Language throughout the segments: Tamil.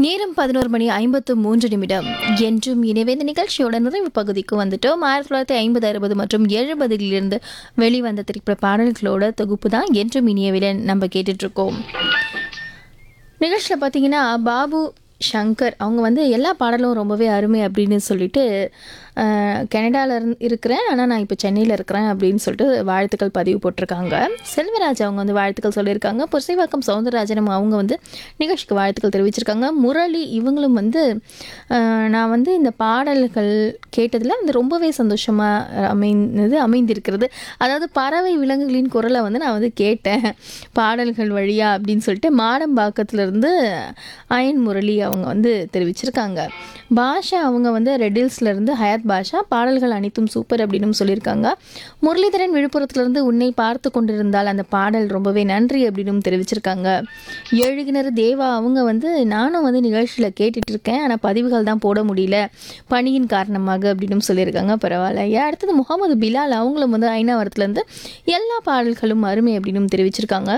நேரம் பதினோரு மணி ஐம்பத்து மூன்று நிமிடம் என்றும் இணைவே இந்த நிகழ்ச்சியோட நிறைவு பகுதிக்கு வந்துட்டோம் ஆயிரத்தி தொள்ளாயிரத்தி ஐம்பது அறுபது மற்றும் எழுபதுகளிலிருந்து வெளிவந்த திரைப்பட பாடல்களோட தொகுப்பு தான் என்றும் இனியவில நம்ம கேட்டுட்டு இருக்கோம் நிகழ்ச்சியில் பார்த்தீங்கன்னா பாபு சங்கர் அவங்க வந்து எல்லா பாடலும் ரொம்பவே அருமை அப்படின்னு சொல்லிட்டு கனடாவில் இருந்து இருக்கிறேன் ஆனால் நான் இப்போ சென்னையில் இருக்கிறேன் அப்படின்னு சொல்லிட்டு வாழ்த்துக்கள் பதிவு போட்டிருக்காங்க செல்வராஜ் அவங்க வந்து வாழ்த்துக்கள் சொல்லியிருக்காங்க புரசைவாக்கம் சவுந்தரராஜனம் அவங்க வந்து நிகழ்ச்சிக்கு வாழ்த்துக்கள் தெரிவிச்சிருக்காங்க முரளி இவங்களும் வந்து அஹ், நான் வந்து இந்த பாடல்கள் கேட்டதில் வந்து ரொம்பவே சந்தோஷமாக அமைந்தது அமைந்திருக்கிறது அதாவது பறவை விலங்குகளின் குரலை வந்து நான் வந்து கேட்டேன் பாடல்கள் வழியா அப்படின்னு சொல்லிட்டு மாடம்பாக்கத்துலேருந்து அயன் முரளி அவங்க வந்து தெரிவிச்சிருக்காங்க பாஷா அவங்க வந்து ரெட்டில்ஸ்ல இருந்து ஹயாத் பாஷா பாடல்கள் அனைத்தும் சூப்பர் அப்படின்னு சொல்லியிருக்காங்க முரளிதரன் விழுப்புரத்துலேருந்து உன்னை பார்த்து கொண்டிருந்தால் அந்த பாடல் ரொம்பவே நன்றி அப்படின்னு தெரிவிச்சிருக்காங்க எழுகினர் தேவா அவங்க வந்து நானும் வந்து நிகழ்ச்சியில் கேட்டுட்டு இருக்கேன் ஆனால் பதிவுகள் தான் போட முடியல பணியின் காரணமாக அப்படின்னு சொல்லியிருக்காங்க பரவாயில்ல ஏன் அடுத்தது முகமது பிலால் அவங்களும் வந்து ஐநாவரத்துலேருந்து எல்லா பாடல்களும் அருமை அப்படின்னு தெரிவிச்சிருக்காங்க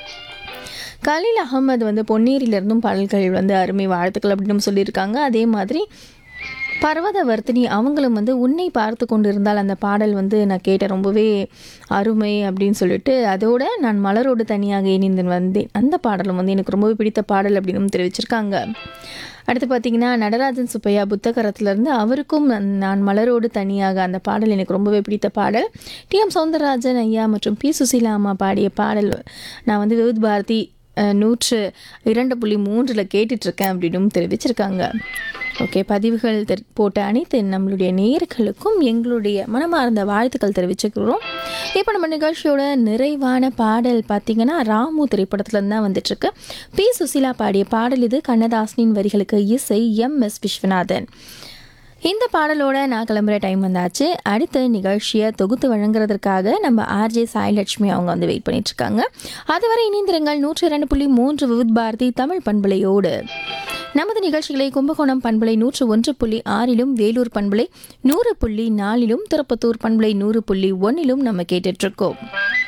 கலீல் அகமது வந்து பொன்னேரியிலிருந்தும் பாடல்கள் வந்து அருமை வாழ்த்துக்கள் அப்படின்னு சொல்லியிருக்காங்க அதே மாதிரி பர்வத வர்த்தினி அவங்களும் வந்து உன்னை பார்த்து கொண்டு இருந்தால் அந்த பாடல் வந்து நான் கேட்டேன் ரொம்பவே அருமை அப்படின்னு சொல்லிட்டு அதோட நான் மலரோடு தனியாக இணைந்து வந்தேன் அந்த பாடலும் வந்து எனக்கு ரொம்பவே பிடித்த பாடல் அப்படின்னு தெரிவிச்சிருக்காங்க அடுத்து பார்த்தீங்கன்னா நடராஜன் சுப்பையா புத்தகரத்துலேருந்து அவருக்கும் நான் நான் மலரோடு தனியாக அந்த பாடல் எனக்கு ரொம்பவே பிடித்த பாடல் டி எம் சௌந்தரராஜன் ஐயா மற்றும் பி சுசீலா அம்மா பாடிய பாடல் நான் வந்து விவித் பாரதி அஹ், நூற்று இரண்டு புள்ளி மூன்றில் கேட்டுட்ருக்கேன் அப்படின்னும் தெரிவிச்சிருக்காங்க ஓகே பதிவுகள் தெர் போட்ட அனைத்து நம்மளுடைய நேயர்களுக்கும் எங்களுடைய மனமார்ந்த வாழ்த்துக்கள் தெரிவிச்சுக்கிறோம் இப்போ நம்ம நிகழ்ச்சியோட நிறைவான பாடல் பார்த்தீங்கன்னா ராமு திரைப்படத்துலேருந்து தான் வந்துட்டுருக்கு பி சுசீலா பாடிய பாடல் இது கண்ணதாசனின் வரிகளுக்கு இசை எம் எஸ் விஸ்வநாதன் இந்த பாடலோட நான் கிளம்புற டைம் வந்தாச்சு அடுத்த நிகழ்ச்சியை தொகுத்து வழங்குறதற்காக நம்ம ஆர்ஜே சாய்லட்சுமி அவங்க வந்து வெயிட் பண்ணிட்டு இருக்காங்க அதுவரை இணைந்திருங்கள் நூற்றி இரண்டு புள்ளி மூன்று விவித் பாரதி தமிழ் பண்பலையோடு நமது நிகழ்ச்சிகளை கும்பகோணம் பண்பலை நூற்று ஒன்று புள்ளி ஆறிலும் வேலூர் பண்பலை நூறு புள்ளி நாலிலும் திருப்பத்தூர் பண்பலை நூறு புள்ளி ஒன்னிலும் நம்ம கேட்டுட்ருக்கோம்